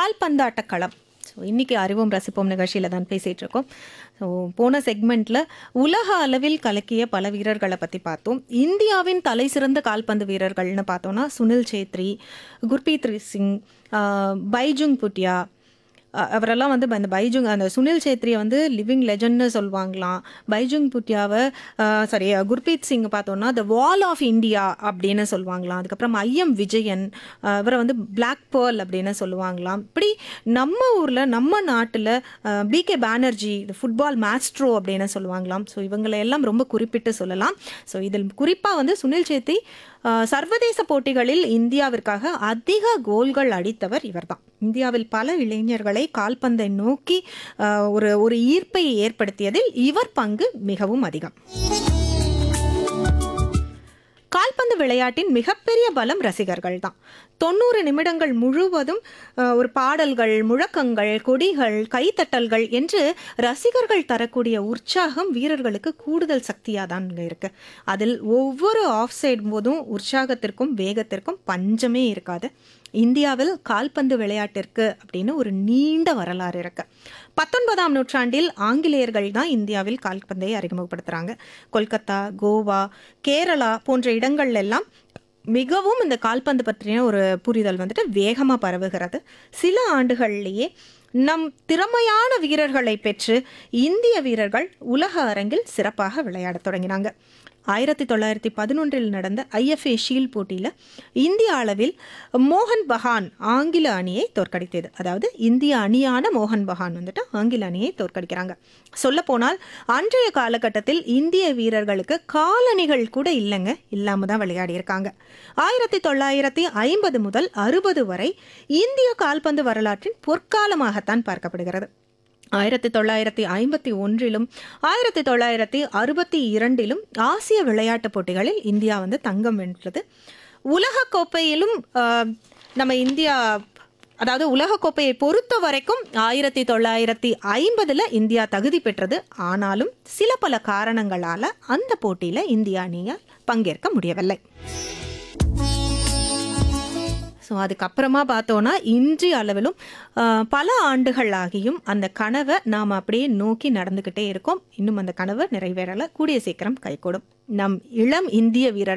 கால்பந்தாட்ட களம் ஸோ இன்றைக்கி அறிவோம் ரசிப்போம் நிகழ்ச்சியில் தான் பேசிகிட்டு இருக்கோம் ஸோ போன செக்மெண்ட்டில் உலக அளவில் கலக்கிய பல வீரர்களை பற்றி பார்த்தோம் இந்தியாவின் தலை சிறந்த கால்பந்து வீரர்கள்னு பார்த்தோன்னா சுனில் சேத்ரி குர்பீத் சிங் ஆஹ், பைஜுங் புட்டியா அ- அவரெல்லாம் வந்து அந்த பைஜுங் அந்த சுனில் சேத்ரியை வந்து லிவிங் லெஜண்ட்னு சொல்லுவாங்களாம் பைஜுங் புட்டியாவை சாரி குர்பீத் சிங் பார்த்தோன்னா த வால் ஆஃப் இந்தியா அப்படின்னு சொல்லுவாங்களாம் அதுக்கப்புறம் ஐஎம் விஜயன் அஹ், இவரை வந்து பிளாக் பேர்ல் அப்படின்னு சொல்லுவாங்களாம் இப்படி நம்ம ஊரில் நம்ம நாட்டில் பிகே பானர்ஜி ஃபுட்பால் மாஸ்ட்ரோ அப்படின்னு சொல்லுவாங்களாம் ஸோ இவங்களை எல்லாம் ரொம்ப குறிப்பிட்டு சொல்லலாம் ஸோ இதில் குறிப்பாக வந்து சுனில் சேத்ரி அஹ், சர்வதேச போட்டிகளில் இந்தியாவிற்காக அதிக கோல்கள் அடித்தவர் இவர்தான் இந்தியாவில் பல இளைஞர்களை கால்பந்தை நோக்கி அஹ், ஒரு ஒரு ஈர்ப்பை ஏற்படுத்தியதில் இவர் பங்கு மிகவும் அதிகம் கால்பந்து விளையாட்டின் மிகப்பெரிய பலம் ரசிகர்கள் தான் தொண்ணூறு நிமிடங்கள் முழுவதும் அஹ், ஒரு பாடல்கள் முழக்கங்கள் கொடிகள் கைத்தட்டல்கள் என்று ரசிகர்கள் தரக்கூடிய உற்சாகம் வீரர்களுக்கு கூடுதல் சக்தியாக தான் இங்கே இருக்கு அதில் ஒவ்வொரு ஆஃப் சைடு போதும் உற்சாகத்திற்கும் வேகத்திற்கும் பஞ்சமே இருக்காது இந்தியாவில் கால்பந்து விளையாட்டிற்கு அப்படின்னு ஒரு நீண்ட வரலாறு இருக்கு பத்தொன்பதாம் நூற்றாண்டில் ஆங்கிலேயர்கள் தான் இந்தியாவில் கால்பந்தை அறிமுகப்படுத்துறாங்க கொல்கத்தா கோவா கேரளா போன்ற இடங்கள்ல எல்லாம் மிகவும் இந்த கால்பந்து பற்றின ஒரு புரிதல் வந்துட்டு வேகமாக பரவுகிறது சில ஆண்டுகள்லேயே நம் திறமையான வீரர்களை பெற்று இந்திய வீரர்கள் உலக அரங்கில் சிறப்பாக விளையாடத் தொடங்கினாங்க ஆயிரத்தி தொள்ளாயிரத்தி பதினொன்றில் நடந்த ஐஎஃப்ஏ ஷீல்ட் போட்டியில் இந்திய அளவில் மோகன் பகான் ஆங்கில அணியை தோற்கடித்தது அதாவது இந்திய அணியான மோகன் பகான் வந்துட்டு ஆங்கில அணியை தோற்கடிக்கிறாங்க சொல்லப்போனால் அன்றைய காலகட்டத்தில் இந்திய வீரர்களுக்கு காலணிகள் கூட இல்லைங்க இல்லாம தான் விளையாடி இருக்காங்க ஆயிரத்தி தொள்ளாயிரத்தி ஐம்பது முதல் அறுபது வரை இந்திய கால்பந்து வரலாற்றின் பொற்காலமாகத்தான் பார்க்கப்படுகிறது ஆயிரத்தி தொள்ளாயிரத்தி ஐம்பத்தி ஒன்றிலும் ஆயிரத்தி தொள்ளாயிரத்தி அறுபத்தி இரண்டிலும் ஆசிய விளையாட்டுப் போட்டிகளில் இந்தியா வந்து தங்கம் வென்றது உலகக்கோப்பையிலும் ஆஹ், நம்ம இந்தியா அதாவது உலகக்கோப்பையை பொறுத்த வரைக்கும் ஆயிரத்தி தொள்ளாயிரத்தி ஐம்பதில் இந்தியா தகுதி பெற்றது ஆனாலும் சில பல காரணங்களால் அந்த போட்டியில் இந்தியா அணியால் பங்கேற்க முடியவில்லை ஸோ அதுக்கப்புறமா பார்த்தோன்னா இன்றைய அளவிலும் ஆஹ், பல ஆண்டுகள் ஆகியும் அந்த கனவை நாம் அப்படியே நோக்கி நடந்துக்கிட்டே இருக்கோம் இன்னும் அந்த கனவு நிறைவேறலை கூடிய சீக்கிரம் கைகூடும் நம் இளம் இந்திய வீரர்